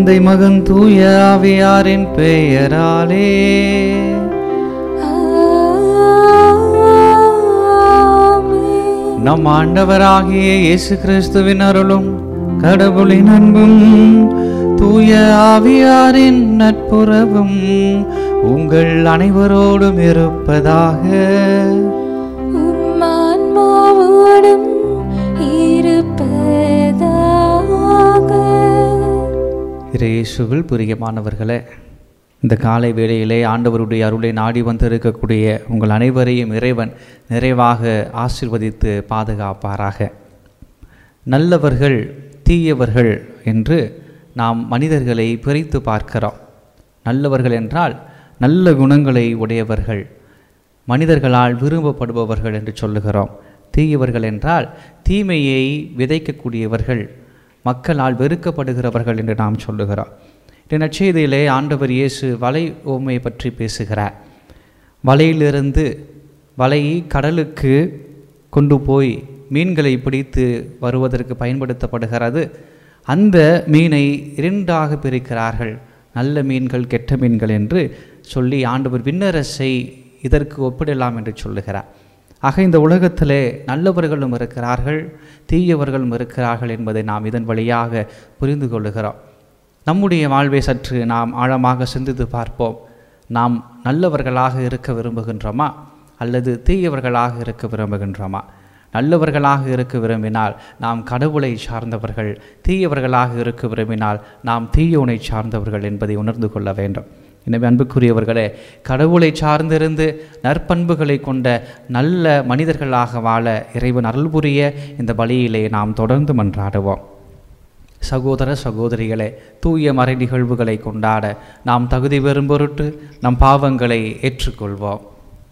தந்தை மகன் தூய ஆவியாரின் பெயராலே ஆமென். நம் ஆண்டவராகிய இயேசு கிறிஸ்துவின் அருளும் கடவுளின் அன்பும் தூய ஆவியாரின் நட்புறவும் உங்கள் அனைவரோடும் இருப்பதாக உம் ஆன்மாவோடும் இருப்பதாக இயேசுவில் பிரியமானவர்களே இந்த காலை வேளையிலே ஆண்டவருடைய அருளை நாடி வந்திருக்கக்கூடிய உங்கள் அனைவரையும் இறைவன் நிறைவாக ஆசிர்வதித்து பாதுகாப்பாராக நல்லவர்கள் தீயவர்கள் என்று நாம் மனிதர்களை பிரித்து பார்க்கிறோம் நல்லவர்கள் என்றால் நல்ல குணங்களை உடையவர்கள் மனிதர்களால் விரும்பப்படுபவர்கள் என்று சொல்லுகிறோம் தீயவர்கள் என்றால் தீமையை விதைக்கக்கூடியவர்கள் மக்களால் வெறுக்கப்படுகிறவர்கள் என்று நாம் சொல்லுகிறோம் இந்த நற்செய்தியிலே ஆண்டவர் இயேசு வலை ஓமையை பற்றி பேசுகிறார் வலையிலிருந்து வலையை கடலுக்கு கொண்டு போய் மீன்களை பிடித்து வருவதற்கு பயன்படுத்தப்படுகிறது அந்த மீனை இரண்டாக பிரிக்கிறார்கள் நல்ல மீன்கள் கெட்ட மீன்கள் என்று சொல்லி ஆண்டவர் விண்ணரசை இதற்கு ஒப்பிடலாம் என்று சொல்லுகிறார் ஆக இந்த உலகத்திலே நல்லவர்களும் இருக்கிறார்கள் தீயவர்களும் இருக்கிறார்கள் என்பதை நாம் இதன் வழியாக புரிந்து கொள்ளுகிறோம் நம்முடைய வாழ்வை சற்று நாம் ஆழமாக சிந்தித்து பார்ப்போம் நாம் நல்லவர்களாக இருக்க விரும்புகின்றோமா அல்லது தீயவர்களாக இருக்க விரும்புகின்றோமா நல்லவர்களாக இருக்க விரும்பினால் நாம் கடவுளை சார்ந்தவர்கள் தீயவர்களாக இருக்க விரும்பினால் நாம் தீயோனை சார்ந்தவர்கள் என்பதை உணர்ந்து கொள்ள வேண்டும் எனவே அன்புக்குரியவர்களே கடவுளை சார்ந்திருந்து நற்பண்புகளை கொண்ட நல்ல மனிதர்களாக வாழ இறைவன் அருள் புரிய இந்த பலியிலே நாம் தொடர்ந்து மன்றாடுவோம் சகோதர சகோதரிகளே தூய மறை நிகழ்வுகளை கொண்டாட நாம் தகுதி பெறும் பொருட்டு நம் பாவங்களை ஏற்றுக்கொள்வோம்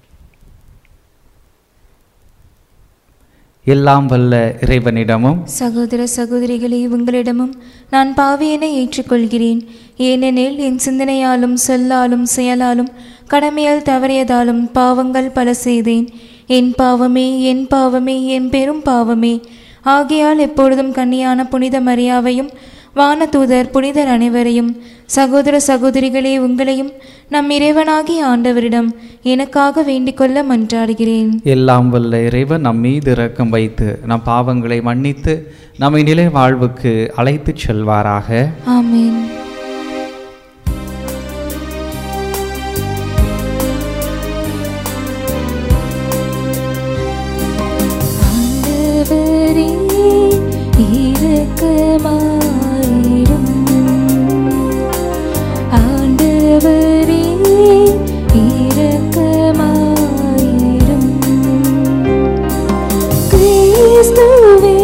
எல்லாம் வல்ல இறைவனிடமும் சகோதர சகோதரிகளே உங்களிடமும் நான் பாவியனை ஏற்றுக்கொள்கிறேன் ஏனெனில் என் சிந்தனையாலும் சொல்லாலும் செயலாலும் கடமையால் தவறியதாலும் பாவங்கள் பல செய்தேன் என் பாவமே என் பாவமே என் பெரும் பாவமே ஆகையால் எப்பொழுதும் கன்னியான புனித மரியாவையும் வானதூதர் புனிதர் அனைவரையும் சகோதர சகோதரிகளே உங்களையும் நம் இறைவனாகிய ஆண்டவரிடம் எனக்காக வேண்டிக்கொள்ள மன்றாடுகிறேன் எல்லாம் வல்ல இறைவன் நம் மீது இரக்கம் வைத்து நம் பாவங்களை மன்னித்து நம்மை நிலை வாழ்வுக்கு அழைத்துச் செல்வாராக ஆமென் ஆண்டவரே இரக்கமாயிரும் ஆண்டவரே இரக்கமாயிரும் கிறிஸ்துவே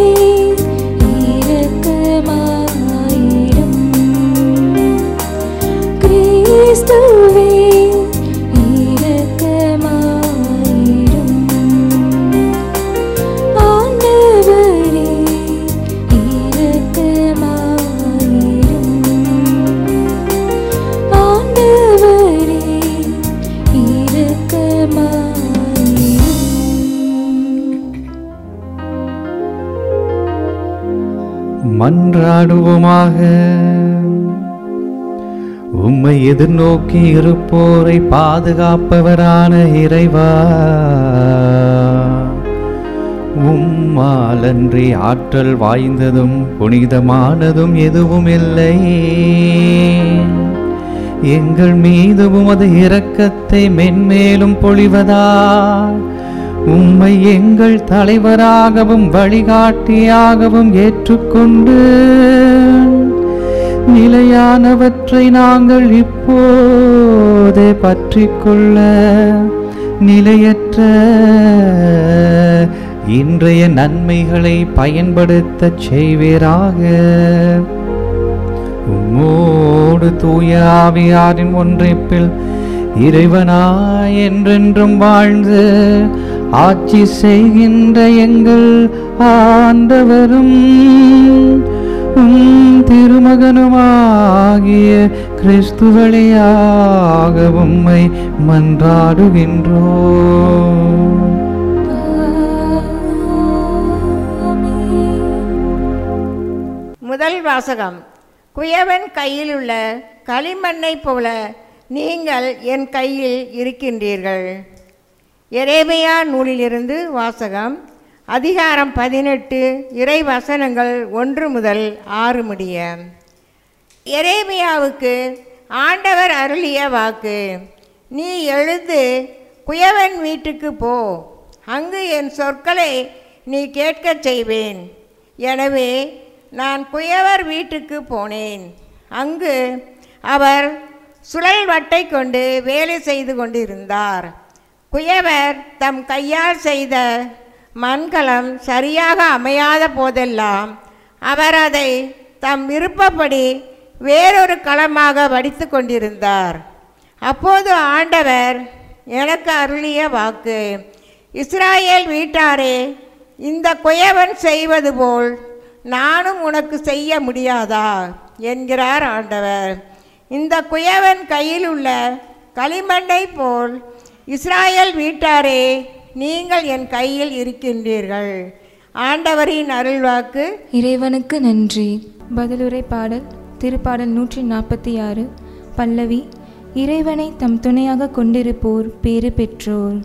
இரக்கமாயிரும் கிறிஸ்துவே இரக்கமாயிரும் ஆண்டவரே இரக்கமாயிரும் ஆண்டவரே இரக்கமாயிரும் மன்றாடுவோமாக உம்மை எதிர்நோக்கி இருப்போரை பாதுகாப்பவரான இறைவா உம்மாலன்றி ஆற்றல் வாய்ந்ததும் புனிதமானதும் எதுவும் இல்லை எங்கள் மீது உமது இரக்கத்தை மென்மேலும் பொழிவதால் உம்மை எங்கள் தலைவராகவும் வழிகாட்டியாகவும் ஏற்றுக்கொண்டு நிலையானவற்றை நாங்கள் இப்போதே பற்றிக்கொள்ள நிலையற்ற இன்றைய நன்மைகளை பயன்படுத்தச் செய்வீராக உம்மோடு தூய ஆவியாரின் ஒன்றைப்பில் இறைவனாய் என்றென்றும் வாழ்ந்து ஆட்சி செய்கின்ற எங்கள் ஆண்டவரும் உம் திருமகனுமாகிய கிறிஸ்து வழியாக உம்மை மன்றாடுகின்றோம் ஆமென். முதல் வாசகம் குயவன் கையில் உள்ள களிமண்ணைப் போல நீங்கள் என் கையில் இருக்கின்றீர்கள் எரேமியா நூலிலிருந்து வாசகம் அதிகாரம் பதினெட்டு இறை வசனங்கள் ஒன்று முதல் ஆறு முடிய எரேமியாவுக்கு ஆண்டவர் அருளிய வாக்கு நீ எழுந்து குயவன் வீட்டுக்கு போ அங்கு என் சொற்களை நீ கேட்கச் செய்வேன் எனவே நான் குயவர் வீட்டுக்கு போனேன் அங்கு அவர் சுழல் வட்டை கொண்டு வேலை செய்து கொண்டிருந்தார் குயவர் தம் கையால் செய்த மண்கலம் சரியாக அமையாத போதெல்லாம் அவர் அதை தம் விருப்பப்படி வேறொரு களமாக வடித்து கொண்டிருந்தார் அப்போது ஆண்டவர் எனக்கு அருளிய வாக்கு இஸ்ராயேல் வீட்டாரே இந்த குயவன் செய்வது போல் நானும் உனக்கு செய்ய முடியாதா என்கிறார் ஆண்டவர் இந்த குயவன் கையில் உள்ள களிமண்ணை போல் இஸ்ராயேல் வீட்டாரே நீங்கள் என் கையில் இருக்கின்றீர்கள் ஆண்டவரின் அருள்வாக்கு இறைவனுக்கு நன்றி பதிலுரை பாடல் திருப்பாடல் நூற்றி நாற்பத்தி ஆறு பல்லவி இறைவனை தம் துணையாக கொண்டிருப்போர் பேறு பெற்றோர்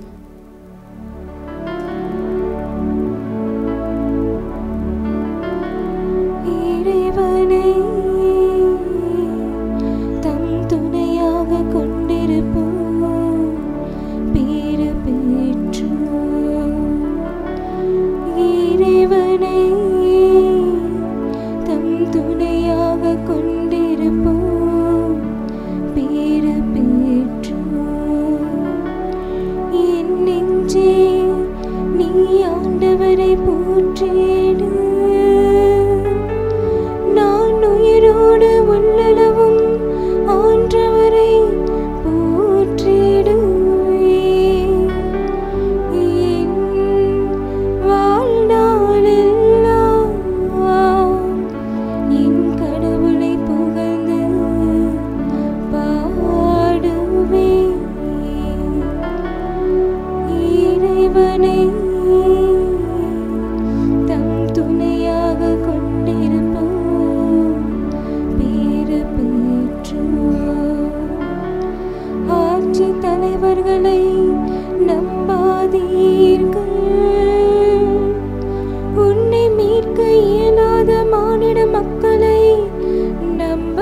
இறைவனை தம் துணையாக கொண்டிருப்போர் பேறு பெற்றோர் இறைவனை தம் துணையாக கொண்டிருப்போம் பேறு பெற்றோர் என் நெஞ்சே நீ ஆண்டவரை போற்றிடு நான் உயிரோடு உள்ளளவும் ஆண்டவரை போற்றிடுவேன் என் வாழ்நாளெல்லாம் என் கடவுளை புகழ்ந்து பாடுவேன் இறைவனை தம் துணையாக கொண்டிருப்போம் பேறு பெற்றோர் ஆட்சி தலைவர்களை நம்பாதீர்கள் உன்னை மீட்க இயலாத மானிட மக்களை நம்ப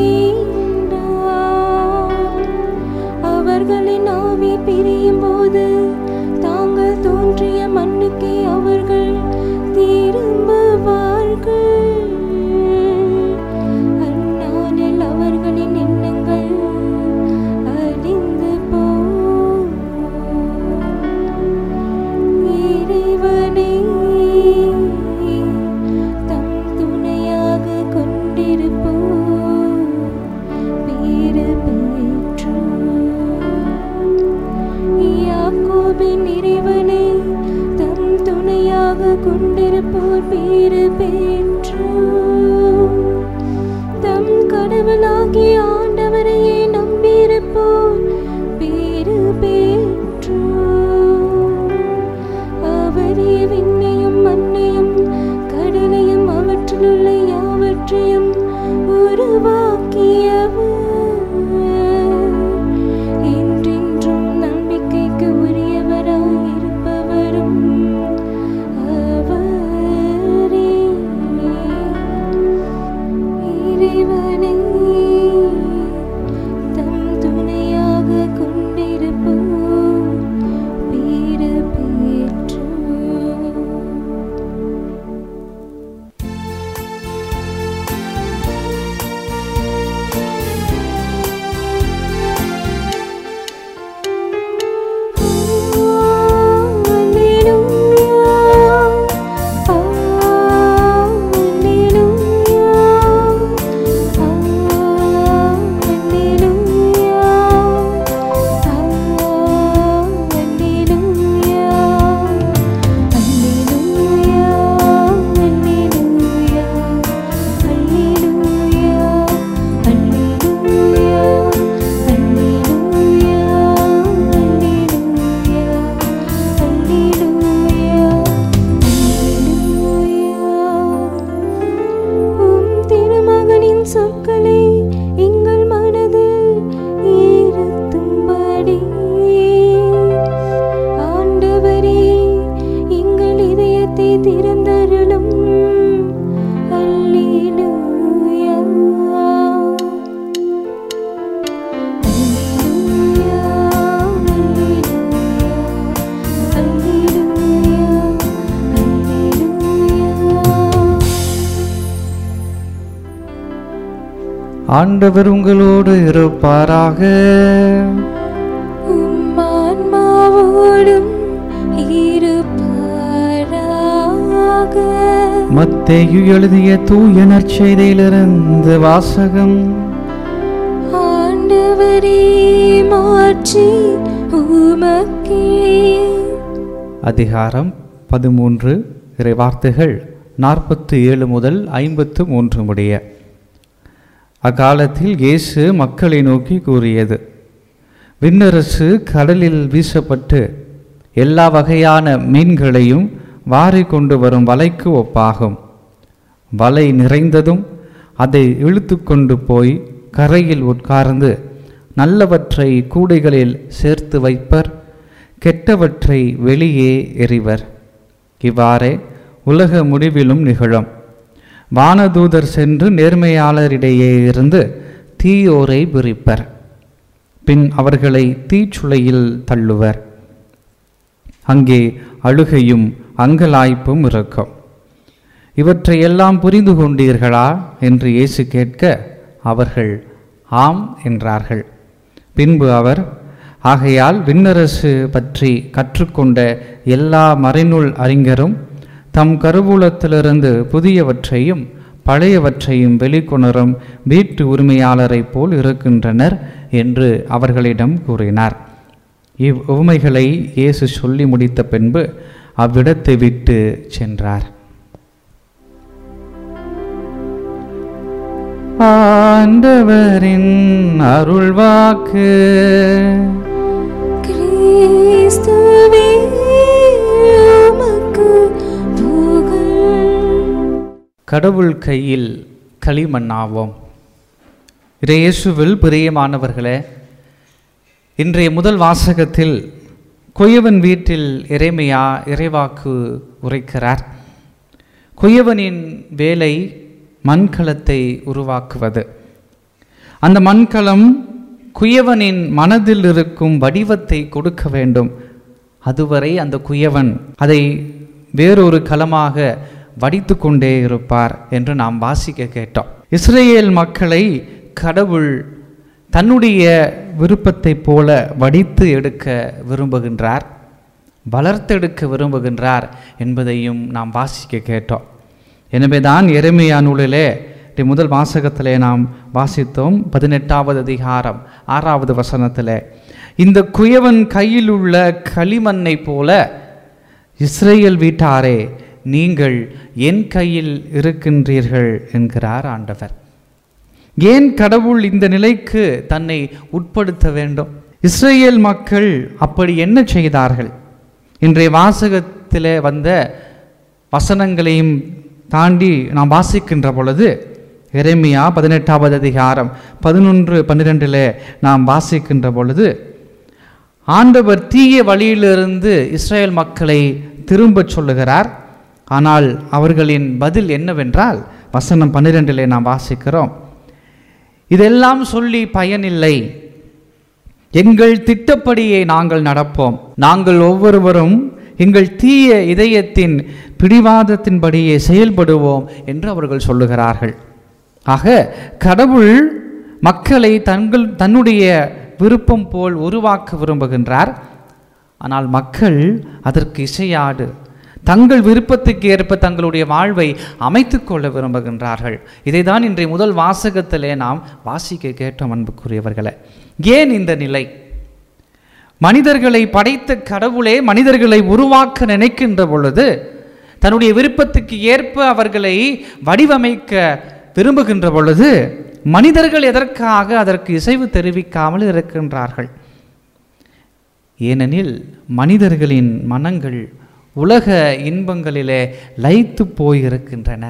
வேண்டாம் அவர்களின் ஆவி பிரியும் போது தாங்கள் தோன்றிய மண்ணுக்கே அவர்கள் திரும்புவார்கள் அந்நாளில் அவர்களின் எண்ணங்கள் அழிந்து போம் இறைவனை தம் துணையாக கொண்டிருப்போம் பேறு பெற்றோர் ஆண்டவர் உங்களோடு இருப்பாராக உம்மான்மாவோடும் இருப்பாராக மத்தேயு எழுதிய தூய நற்செய்தியிலிருந்து வாசகம் ஆண்டவரே மாற்றி உமக்கே அதிகாரம் பதிமூன்று இறை வார்த்தைகள் நாற்பத்து ஏழு முதல் ஐம்பத்து மூன்று முடிய அக்காலத்தில் இயேசு மக்களை நோக்கி கூறியது விண்ணரசு கடலில் வீசப்பட்டு எல்லா வகையான மீன்களையும் வாரி கொண்டு வரும் வலைக்கு ஒப்பாகும் வலை நிறைந்ததும் அதை இழுத்து கொண்டு போய் கரையில் உட்கார்ந்து நல்லவற்றை கூடைகளில் சேர்த்து வைப்பர் கெட்டவற்றை வெளியே எறிவர் இவ்வாறே உலக முடிவிலும் நிகழும் வானதூதர் சென்று நேர்மையாளரிடையே இருந்து தீயோரை பிரிப்பர் பின் அவர்களை தீச்சுளையில் தள்ளுவர் அங்கே அழுகையும் அங்கலாய்ப்பும் இருக்கும் இவற்றை எல்லாம் புரிந்து கொண்டீர்களா என்று இயேசு கேட்க அவர்கள் ஆம் என்றார்கள் பின்பு அவர் ஆகையால் விண்ணரசு பற்றி கற்றுக்கொண்ட எல்லா மறைநூல் அறிஞரும் தம் கருவூலத்திலிருந்து புதியவற்றையும் பழையவற்றையும் வெளிக்கொணரும் வீட்டு உரிமையாளரைப் போல் இருக்கின்றனர் என்று அவர்களிடம் கூறினார் இவ் உவமைகளை இயேசு சொல்லி முடித்த பின்பு அவ்விடத்தை விட்டு சென்றார் ஆண்டவரின் அருள்வாக்கு கிறிஸ்துவே உமக்கு புகழ் கடவுள் கையில் களிமண்ணாவோம் இயேசுவில் பிரியமானவர்களே இன்றைய முதல் வாசகத்தில் கொயவன் வீட்டில் இறைமையா இறைவாக்கு உரைக்கிறார் கொயவனின் வேலை மண்கலத்தை உருவாக்குவது அந்த மண்கலம் குயவனின் மனதில் இருக்கும் வடிவத்தை கொடுக்க வேண்டும் அதுவரை அந்த குயவன் அதை வேறொரு களமாக வடித்து கொண்டே இருப்பார் என்று நாம் வாசிக்க கேட்டோம் இஸ்ரேல் மக்களை கடவுள் தன்னுடைய விருப்பத்தைப் போல வடித்து எடுக்க விரும்புகின்றார் வளர்த்தெடுக்க விரும்புகின்றார் என்பதையும் நாம் வாசிக்க கேட்டோம் எனவே தான் எருமையா நூலிலே இன்றைய முதல் வாசகத்திலே நாம் வாசித்தோம் பதினெட்டாவது அதிகாரம் ஆறாவது வசனத்திலே இந்த குயவன் கையில் உள்ள களிமண்ணை போல இஸ்ரேல் வீட்டாரே நீங்கள் என் கையில் இருக்கின்றீர்கள் என்கிறார் ஆண்டவர் ஏன் கடவுள் இந்த நிலைக்கு தன்னை உட்படுத்த வேண்டும் இஸ்ரேல் மக்கள் அப்படி என்ன செய்தார்கள் இன்றைய வாசகத்தில் வந்த வசனங்களையும் தாண்டி நாம் வாசிக்கின்ற பொழுது எரேமியா பதினெட்டாவது அதிகாரம் பதினொன்று பன்னிரெண்டில் நாம் வாசிக்கின்ற பொழுது ஆண்டவர் தீய வழியிலிருந்து இஸ்ரேல் மக்களை திரும்பச் சொல்லுகிறார் ஆனால் அவர்களின் பதில் என்னவென்றால் வசனம் பன்னிரெண்டிலே நாம் வாசிக்கிறோம் இதெல்லாம் சொல்லி பயனில்லை எங்கள் திட்டப்படியே நாங்கள் நடப்போம் நாங்கள் ஒவ்வொருவரும் எங்கள் தீய இதயத்தின் பிடிவாதத்தின்படியே செயல்படுவோம் என்று அவர்கள் சொல்லுகிறார்கள் ஆக கடவுள் மக்களை தங்கள் தன்னுடைய விருப்பம் போல் உருவாக்க விரும்புகின்றார் ஆனால் மக்கள் அதற்கு இசையாடு தங்கள் விருப்பத்துக்கு ஏற்ப தங்களுடைய வாழ்வை அமைத்துக் கொள்ள விரும்புகின்றார்கள் இதைதான் இன்றைய முதல் வாசகத்திலே நாம் வாசிக்க கேட்டோம் அன்புக்குரியவர்களே ஏன் இந்த நிலை மனிதர்களை படைத்த கடவுளே மனிதர்களை உருவாக்க நினைக்கின்ற பொழுது தன்னுடைய விருப்பத்துக்கு ஏற்ப அவர்களை வடிவமைக்க விரும்புகின்ற பொழுது மனிதர்கள் எதற்காக அதற்கு இசைவு தெரிவிக்காமல் இருக்கின்றார்கள் ஏனெனில் மனிதர்களின் மனங்கள் உலக இன்பங்களிலே லயித்து போயிருக்கின்றன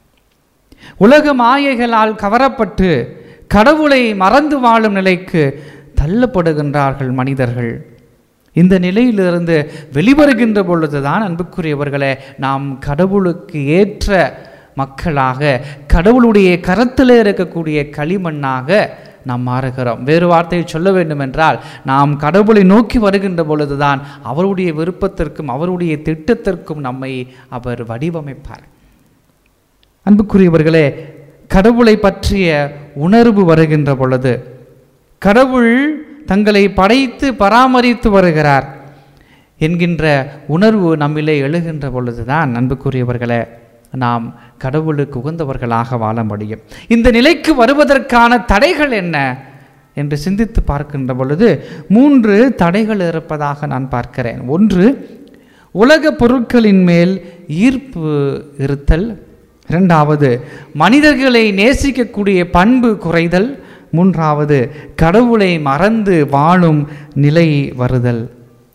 உலக மாயைகளால் கவரப்பட்டு கடவுளை மறந்து வாழும் நிலைக்கு தள்ளப்படுகின்றார்கள் மனிதர்கள் இந்த நிலையிலிருந்து வெளிவருகின்ற பொழுதுதான் அன்புக்குரியவர்களே நாம் கடவுளுக்கு ஏற்ற மக்களாக கடவுளுடைய கரத்தில் இருக்கக்கூடிய களிமண்ணாக நாம் மாறுகிறோம் வேறு வார்த்தையை சொல்ல வேண்டும் என்றால் நாம் கடவுளை நோக்கி வருகின்ற பொழுதுதான் அவருடைய விருப்பத்திற்கும் அவருடைய திட்டத்திற்கும் நம்மை அவர் வடிவமைப்பார் அன்புக்குரியவர்களே கடவுளை பற்றிய உணர்வு வருகின்ற பொழுது கடவுள் தங்களை படைத்து பராமரித்து வருகிறார் என்கின்ற உணர்வு நம்மிலே எழுகின்ற பொழுதுதான் அன்புக்குரியவர்களே நாம் கடவுளுக்கு உகந்தவர்களாக வாழ முடியும் இந்த நிலைக்கு வருவதற்கான தடைகள் என்ன என்று சிந்தித்து பார்க்கின்ற பொழுது மூன்று தடைகள் இருப்பதாக நான் பார்க்கிறேன் ஒன்று உலக பொருட்களின் மேல் ஈர்ப்பு இருத்தல் இரண்டாவது மனிதர்களை நேசிக்கக்கூடிய பண்பு குறைதல் மூன்றாவது கடவுளை மறந்து வாழும் நிலை வருதல்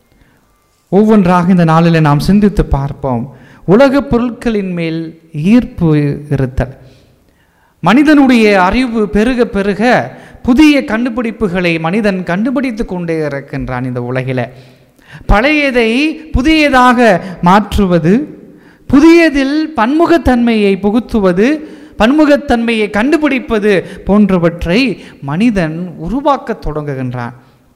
ஒவ்வொன்றாக இந்த நாளில் நாம் சிந்தித்து பார்ப்போம் உலகப் பொருட்களின் மேல் ஈர்ப்பு இருத்தல் மனிதனுடைய அறிவு பெருக பெருக புதிய கண்டுபிடிப்புகளை மனிதன் கண்டுபிடித்து கொண்டே இருக்கின்றான் இந்த உலகில பழையதை புதியதாக மாற்றுவது புதியதில் பன்முகத்தன்மையை புகுத்துவது பன்முகத்தன்மையை கண்டுபிடிப்பது போன்றவற்றை மனிதன் உருவாக்கத் தொடங்குகின்றான்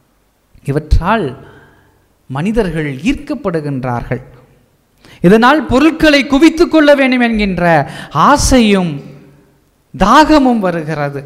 இவற்றால் மனிதர்கள் ஈர்க்கப்படுகின்றார்கள் இதனால் பொருட்களை குவித்து கொள்ள வேண்டும் என்கின்ற ஆசையும் தாகமும் வருகிறது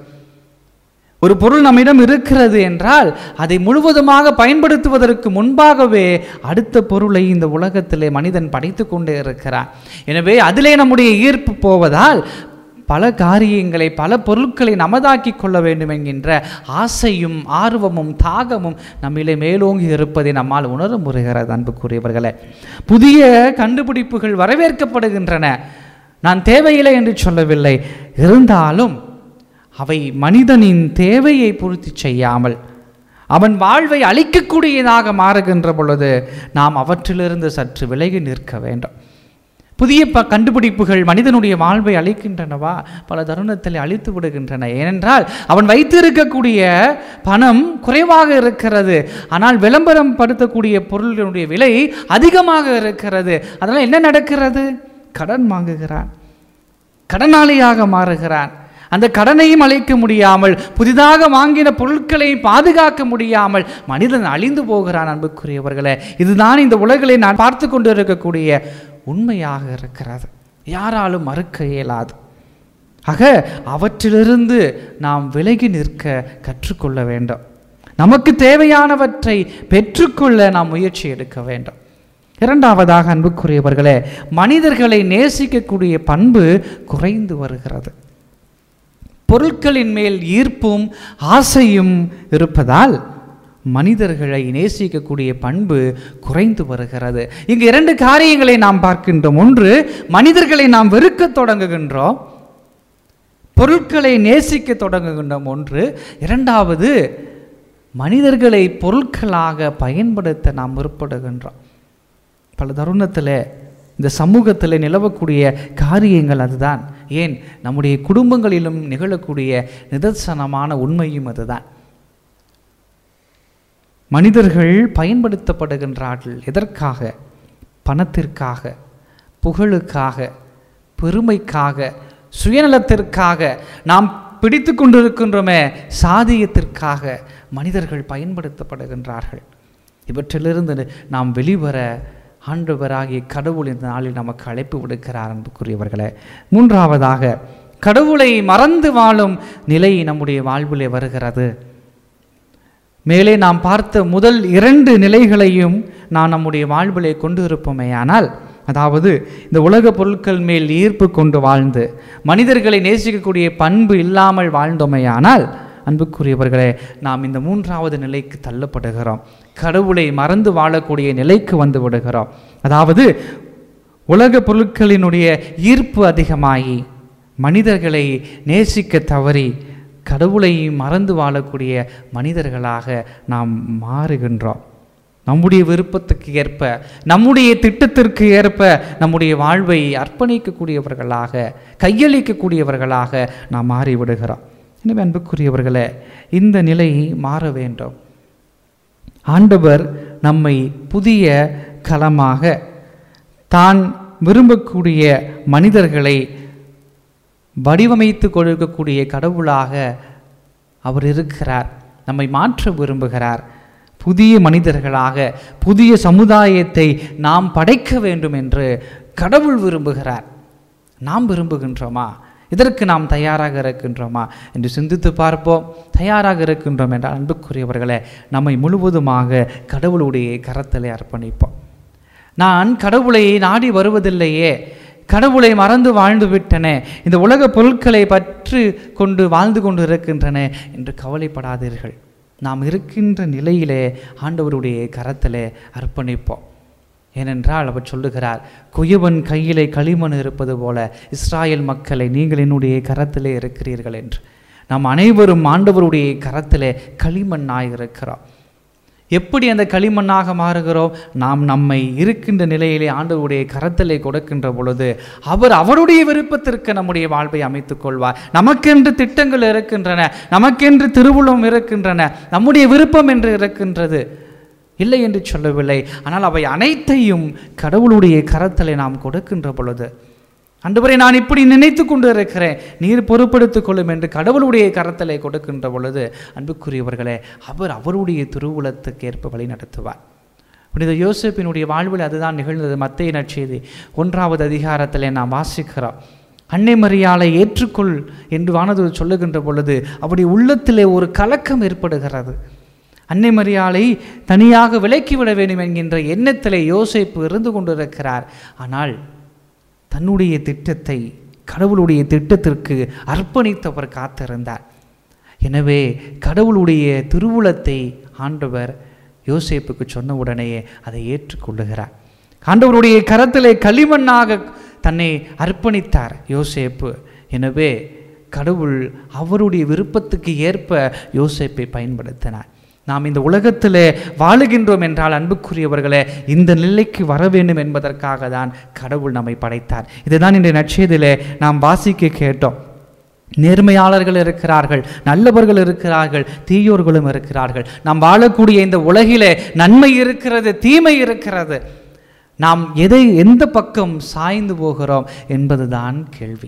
ஒரு பொருள் நம்மிடம் இருக்கிறது என்றால் அதை முழுவதுமாக பயன்படுத்துவதற்கு முன்பாகவே அடுத்த பொருளை இந்த உலகத்திலே மனிதன் படைத்து கொண்டே இருக்கிறான் எனவே அதிலே நம்முடைய ஈர்ப்பு போவதால் பல காரியங்களை பல பொருட்களை நமதாக்கி கொள்ள வேண்டும் என்கின்ற ஆசையும் ஆர்வமும் தாகமும் நம்மிலே மேலோங்கி இருப்பதை நம்மால் உணர முறுகிறது அன்புக்குரியவர்களே புதிய கண்டுபிடிப்புகள் வரவேற்கப்படுகின்றன நான் தேவையில்லை என்று சொல்லவில்லை இருந்தாலும் அவை மனிதனின் தேவையை பூர்த்தி செய்யாமல் அவன் வாழ்வை அழிக்கக்கூடியதாக மாறுகின்ற பொழுது நாம் அவற்றிலிருந்து சற்று விலகி நிற்க வேண்டும் புதிய ப கண்டுபிடிப்புகள் மனிதனுடைய வாழ்வை அழிக்கின்றனவா பல தருணத்தில் அழித்து விடுகின்றன ஏனென்றால் அவன் வைத்திருக்கக்கூடிய பணம் குறைவாக இருக்கிறது ஆனால் விளம்பரம் படுத்தக்கூடிய பொருளினுடைய விலை அதிகமாக இருக்கிறது அதனால் என்ன நடக்கிறது கடன் வாங்குகிறான் கடனாளியாக மாறுகிறான் அந்த கடனையும் அழைக்க முடியாமல் புதிதாக வாங்கின பொருட்களை பாதுகாக்க முடியாமல் மனிதன் அழிந்து போகிறான் அன்புக்குரியவர்களே இதுதான் இந்த உலகிலே நான் பார்த்து கொண்டு இருக்கக்கூடிய உண்மையாக இருக்கிறது யாராலும் மறுக்க இயலாது ஆக அவற்றிலிருந்து நாம் விலகி நிற்க கற்றுக்கொள்ள வேண்டும் நமக்கு தேவையானவற்றை பெற்றுக்கொள்ள நாம் முயற்சி எடுக்க வேண்டும் இரண்டாவதாக அன்புக்குரியவர்களே மனிதர்களை நேசிக்கக்கூடிய பண்பு குறைந்து வருகிறது பொருட்களின் மேல் ஈர்ப்பும் ஆசையும் இருப்பதால் மனிதர்களை நேசிக்கக்கூடிய பண்பு குறைந்து வருகிறது இங்கு இரண்டு காரியங்களை நாம் பார்க்கின்றோம் ஒன்று மனிதர்களை நாம் வெறுக்கத் தொடங்குகின்றோம் பொருட்களை நேசிக்க தொடங்குகின்றோம் ஒன்று இரண்டாவது மனிதர்களை பொருட்களாக பயன்படுத்த நாம் முற்படுகின்றோம் பல தருணத்தில் இந்த சமூகத்தில் நிலவக்கூடிய காரியங்கள் அதுதான் ஏன் நம்முடைய குடும்பங்களிலும் நிகழக்கூடிய நிதர்சனமான உண்மையும் அதுதான் மனிதர்கள் பயன்படுத்தப்படுகின்றார்கள் எதற்காக பணத்திற்காக புகழுக்காக பெருமைக்காக சுயநலத்திற்காக நாம் பிடித்து கொண்டிருக்கின்றோமே சாதியத்திற்காக மனிதர்கள் பயன்படுத்தப்படுகின்றார்கள் இவற்றிலிருந்து நாம் வெளிவர ஆண்டவராகிய கடவுள் இந்த நாளில் நமக்கு அழைப்பு விடுக்கிறார் அன்புக்குரியவர்களே மூன்றாவதாக கடவுளை மறந்து வாழும் நிலை நம்முடைய வாழ்விலே வருகிறது மேலே நாம் பார்த்த முதல் இரண்டு நிலைகளையும் நாம் நம்முடைய வாழ்விலே கொண்டு இருப்போமேயானால் அதாவது இந்த உலக பொருட்கள் மேல் ஈர்ப்பு கொண்டு வாழ்ந்து மனிதர்களை நேசிக்கக்கூடிய பண்பு இல்லாமல் வாழ்ந்தோமேயானால் அன்புக்குரியவர்களே நாம் இந்த மூன்றாவது நிலைக்கு தள்ளப்படுகிறோம் கடவுளை மறந்து வாழக்கூடிய நிலைக்கு வந்து விடுகிறோம் அதாவது உலக பொருட்களினுடைய ஈர்ப்பு அதிகமாகி மனிதர்களை நேசிக்க தவறி கடவுளை மறந்து வாழக்கூடிய மனிதர்களாக நாம் மாறுகின்றோம் நம்முடைய விருப்பத்துக்கு ஏற்ப நம்முடைய திட்டத்திற்கு ஏற்ப நம்முடைய வாழ்வை அர்ப்பணிக்கக்கூடியவர்களாக கையளிக்கக்கூடியவர்களாக நாம் மாறிவிடுகிறோம் எனவே அன்புக்குரியவர்களே இந்த நிலை மாற வேண்டும் ஆண்டவர் நம்மை புதிய களமாக தான் விரும்பக்கூடிய மனிதர்களை வடிவமைத்து கொடுக்கக்கூடிய கடவுளாக அவர் இருக்கிறார் நம்மை மாற்ற விரும்புகிறார் புதிய மனிதர்களாக புதிய சமுதாயத்தை நாம் படைக்க வேண்டும் என்று கடவுள் விரும்புகிறார் நாம் விரும்புகின்றோமா இதற்கு நாம் தயாராக இருக்கின்றோமா என்று சிந்தித்து பார்ப்போம் தயாராக இருக்கின்றோம் என்றால் அன்புக்குரியவர்களே நம்மை முழுவதுமாக கடவுளுடைய கரத்திலே அர்ப்பணிப்போம் நான் கடவுளை நாடி வருவதில்லையே கடவுளை மறந்து வாழ்ந்து விட்டனே இந்த உலக பொருட்களை பற்று கொண்டு வாழ்ந்து கொண்டு இருக்கின்றன என்று கவலைப்படாதீர்கள் நாம் இருக்கின்ற நிலையிலே ஆண்டவருடைய கரத்திலே அர்ப்பணிப்போம் ஏனென்றால் அவர் சொல்லுகிறார் குயவன் கையிலே களிமண் இருப்பது போல இஸ்ராயல் மக்களை நீங்கள் என்னுடைய கரத்திலே இருக்கிறீர்கள் என்று நாம் அனைவரும் ஆண்டவருடைய கரத்திலே களிமண்ணாய் இருக்கிறோம் எப்படி அந்த களிமண்ணாக மாறுகிறோம் நாம் நம்மை இருக்கின்ற நிலையிலே ஆண்டவருடைய கரத்திலே கொடுக்கின்ற பொழுது அவர் அவருடைய விருப்பத்திற்கு நம்முடைய வாழ்வை அமைத்துக் கொள்வார் நமக்கென்று திட்டங்கள் இருக்கின்றன நமக்கென்று திருவுளம் இருக்கின்றன நம்முடைய விருப்பம் என்று இருக்கின்றது இல்லை என்று சொல்லவில்லை ஆனால் அவை அனைத்தையும் கடவுளுடைய கரத்திலே நாம் கொடுக்கின்ற பொழுது அன்றுவரை நான் இப்படி நினைத்து கொண்டு இருக்கிறேன் நீர் பொறுப்படுத்திக் கொள்ளும் என்று கடவுளுடைய கரத்திலே கொடுக்கின்ற பொழுது அன்புக்குரியவர்களே அவர் அவருடைய திருவுளத்துக்கு ஏற்ப வழி நடத்துவார் புனித யோசப்பினுடைய வாழ்வில் அதுதான் நிகழ்ந்தது மத்திய நற்செய்தி ஒன்றாவது அதிகாரத்திலே நாம் வாசிக்கிறோம் அன்னை மரியாளை ஏற்றுக்கொள் என்று வானது சொல்லுகின்ற பொழுது அவருடைய உள்ளத்திலே ஒரு கலக்கம் ஏற்படுகிறது அன்னை மரியாளை தனியாக விலக்கிவிட வேண்டும் என்கின்ற எண்ணத்திலே யோசிப்பு இருந்து கொண்டிருக்கிறார் ஆனால் தன்னுடைய திட்டத்தை கடவுளுடைய திட்டத்திற்கு அர்ப்பணித்தவர் காத்திருந்தார் எனவே கடவுளுடைய திருவுளத்தை ஆண்டவர் யோசேப்புக்கு சொன்ன உடனேயே அதை ஏற்றுக்கொள்ளுகிறார் ஆண்டவருடைய கரத்திலே களிமண்ணாக தன்னை அர்ப்பணித்தார் யோசேப்பு எனவே கடவுள் அவருடைய விருப்பத்துக்கு ஏற்ப யோசேப்பை பயன்படுத்தினார் நாம் இந்த உலகத்தில் வாழுகின்றோம் என்றால் அன்புக்குரியவர்களே இந்த நிலைக்கு வர வேண்டும் என்பதற்காக தான் கடவுள் நம்மை படைத்தார் இதுதான் இன்றைய நட்சத்திலே நாம் வாசிக்க கேட்டோம் நேர்மையாளர்கள் இருக்கிறார்கள் நல்லவர்கள் இருக்கிறார்கள் தீயோர்களும் இருக்கிறார்கள் நாம் வாழக்கூடிய இந்த உலகிலே நன்மை இருக்கிறது தீமை இருக்கிறது நாம் எதை எந்த பக்கம் சாய்ந்து போகிறோம் என்பதுதான் கேள்வி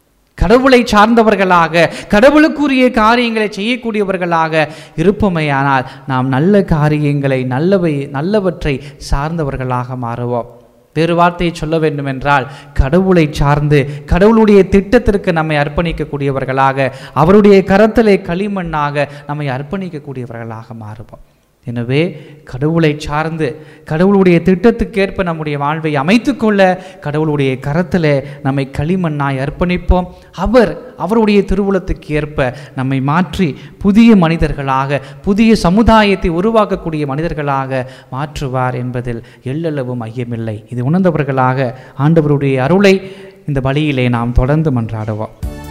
கடவுளை சார்ந்தவர்களாக கடவுளுக்குரிய காரியங்களை செய்யக்கூடியவர்களாக இருப்போமேயானால் நாம் நல்ல காரியங்களை நல்லவை நல்லவற்றை சார்ந்தவர்களாக மாறுவோம் வேறு வார்த்தையை சொல்ல வேண்டும் என்றால் கடவுளை சார்ந்து கடவுளுடைய திட்டத்திற்கு நம்மை அர்ப்பணிக்கக்கூடியவர்களாக அவருடைய கரத்திலே களிமண்ணாக நம்மை அர்ப்பணிக்கக்கூடியவர்களாக மாறுவோம் எனவே கடவுளை சார்ந்து கடவுளுடைய திட்டத்துக்கேற்ப நம்முடைய வாழ்வை அமைத்துக்கொள்ள கடவுளுடைய கரத்தில் நம்மை களிமண்ணாய் அர்ப்பணிப்போம் அவர் அவருடைய திருவுளத்துக்கு ஏற்ப நம்மை மாற்றி புதிய மனிதர்களாக புதிய சமுதாயத்தை உருவாக்கக்கூடிய மனிதர்களாக மாற்றுவார் என்பதில் எள்ளளவும் ஐயமில்லை இது உணர்ந்தவர்களாக ஆண்டவருடைய அருளை இந்த வழியிலே நாம் தொடர்ந்து மன்றாடுவோம்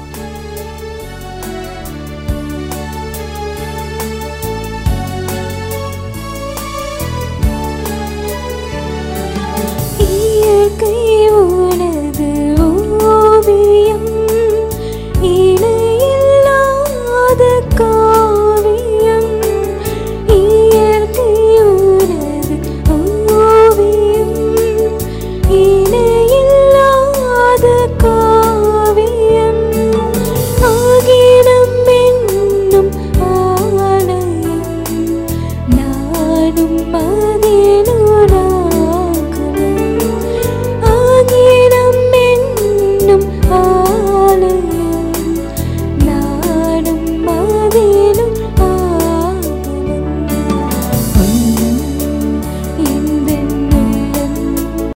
இயற்கை உனது ஓவியம் இணையில்லாத காவியம் இயற்கை உனது ஓவியம் இணையில்லாத காவியம் ஆகினம் என்னும் ஆலயம் நானும் அதில்